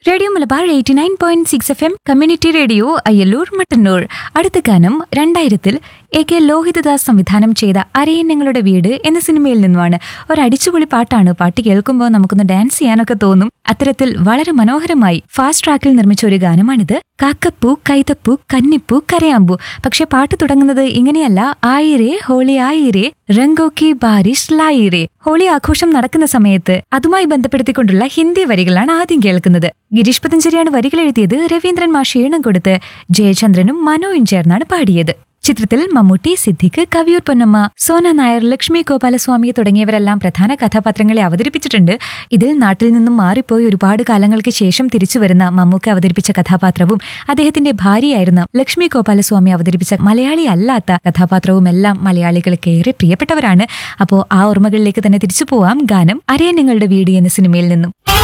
radio Malabar eighty nine point six F M community radio Ayyalloor Mattannur അടുത്ത ഗാനം രണ്ടായിരത്തിൽ എ കെ ലോഹിതദാസ് സംവിധാനം ചെയ്ത അരയന്നങ്ങളുടെ വീട് എന്ന സിനിമയിൽ നിന്നുമാണ് ഒരു അടിച്ചുപൊളി പാട്ടാണ് പാട്ട് കേൾക്കുമ്പോൾ നമുക്കൊന്ന് ഡാൻസ് ചെയ്യാനൊക്കെ തോന്നും അത്തരത്തിൽ വളരെ മനോഹരമായി ഫാസ്റ്റ് ട്രാക്കിൽ നിർമ്മിച്ച ഒരു ഗാനമാണിത് കാക്കപ്പൂ കൈതപ്പൂ കന്നിപ്പൂ കരയാമ്പൂ പക്ഷെ പാട്ട് തുടങ്ങുന്നത് ഇങ്ങനെയല്ല ആയിരേ ഹോളി ആയിരേ റംഗോക്കി ബാരിഷ് ലായിരേ ഹോളി ആഘോഷം നടക്കുന്ന സമയത്ത് അതുമായി ബന്ധപ്പെടുത്തിക്കൊണ്ടുള്ള ഹിന്ദി വരികളാണ് ആദ്യം കേൾക്കുന്നത് ഗിരീഷ് പതഞ്ജലിയാണ് വരികൾ എഴുതിയത് രവീന്ദ്രൻ മാഷ് ഈണം കൊടുത്ത് ജയചന്ദ്രനും മനോയും ചേർന്നാണ് പാടിയത് ചിത്രത്തിൽ മമ്മൂട്ടി സിദ്ദിഖ് കവിയൂർ പൊന്നമ്മ സോന നായർ ലക്ഷ്മി ഗോപാലസ്വാമി തുടങ്ങിയവരെല്ലാം പ്രധാന കഥാപാത്രങ്ങളെ അവതരിപ്പിച്ചിട്ടുണ്ട് ഇതിൽ നാട്ടിൽ നിന്നും മാറിപ്പോയി ഒരുപാട് കാലങ്ങൾക്ക് ശേഷം തിരിച്ചു വരുന്ന മമ്മൂക്ക അവതരിപ്പിച്ച കഥാപാത്രവും അദ്ദേഹത്തിന്റെ ഭാര്യയായിരുന്ന ലക്ഷ്മി ഗോപാലസ്വാമി അവതരിപ്പിച്ച മലയാളി അല്ലാത്ത കഥാപാത്രവും എല്ലാം മലയാളികൾക്ക് ഏറെ പ്രിയപ്പെട്ടവരാണ് അപ്പോൾ ആ ഓർമ്മകളിലേക്ക് തന്നെ തിരിച്ചു പോവാം ഗാനം അരയന്നങ്ങളുടെ വീട് എന്ന സിനിമയിൽ നിന്നും